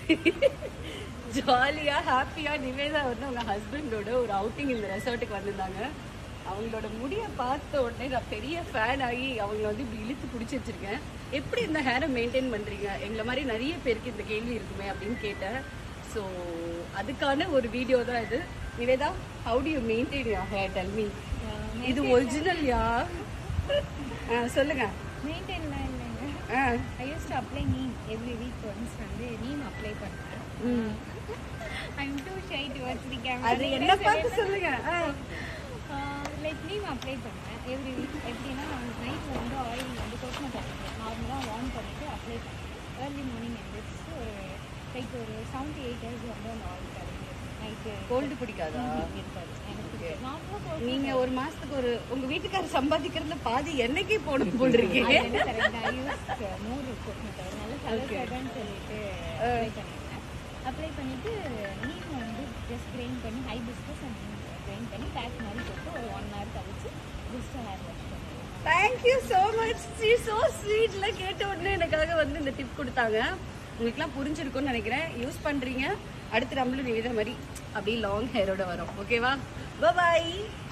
ஜாலியா ஹாப்பியா நிவேதா வந்து அவங்க ஹஸ்பண்டோட ஒரு அவுட்டிங் இந்த ரெசார்ட்டுக்கு வந்திருந்தாங்க அவங்களோட முடிய பார்த்த உடனே நான் பெரிய ஃபேன் ஆகி அவங்கள வந்து இப்படி இழுத்து பிடிச்சி வச்சிருக்கேன் எப்படி இந்த ஹேரை மெயின்டைன் பண்றீங்க எங்களை மாதிரி நிறைய பேருக்கு இந்த கேள்வி இருக்குமே அப்படின்னு கேட்டேன் ஸோ அதுக்கான ஒரு வீடியோ தான் இது Niveda how do you maintain your hair tell me இது ஒரிஜினல் யா சொல்லுங்க மெயின்டைன்லாம் இல்லைங்க ah I use to apply neem every week once வந்து நீம் அப்ளை பண்ணுறேன் I am too shy towards the அது என்ன பார்த்து சொல்லுங்க ஆ. லைக் நீம் அப்ளை பண்ணுவேன் எவ்ரி வீக் எப்படின்னா நான் நைட்டில் வந்து ஆயில் வந்து கோகனட் ஆயில் நார்மலாக வார்ம் பண்ணிவிட்டு அப்ளை பண்ணுவேன் ஏர்லி மார்னிங் எழுந்திரிச்சு ஒரு லைக் ஒரு செவன்ட்டி எயிட் ஹவர்ஸ் வந்து அந்த ஆயில் கிடைக்கும் நைட்டு கோல்டு பிடிக்காதா இருக்காது எனக்கு நார்மலாக நீங்க ஒரு மாசத்துக்கு ஒரு உங்க வீட்டுக்காரர் சம்பாதிக்கிறதுல பாதி என்னைக்கே போகணும் போல் இருக்கீங்க மோர் கோகனட் அதனால கலர் சொல்லிட்டு அப்ளை பண்ணிட்டேன் அப்ளை பண்ணிட்டு நீம் வந்து ஜஸ்ட் கிரைண்ட் பண்ணி ஹை பிஸ்கஸ் அண்ட் கிரைண்ட் பண்ணி பேக் மாதிரி போட்டு ஒரு ஒன் ஹவர் கழிச்சு ஜஸ்ட் ஹேர் வாஷ் பண்ணுவேன் தேங்க்யூ ஸோ மச் சி ஸோ ஸ்வீட்ல கேட்ட உடனே எனக்காக வந்து இந்த டிப் கொடுத்தாங்க உங்களுக்குலாம் புரிஞ்சிருக்கும்னு நினைக்கிறேன் யூஸ் பண்றீங்க அடுத்து நம்மளும் நிவேதா மாதிரி அப்படியே லாங் ஹேரோட வரும் ஓகேவா பாய்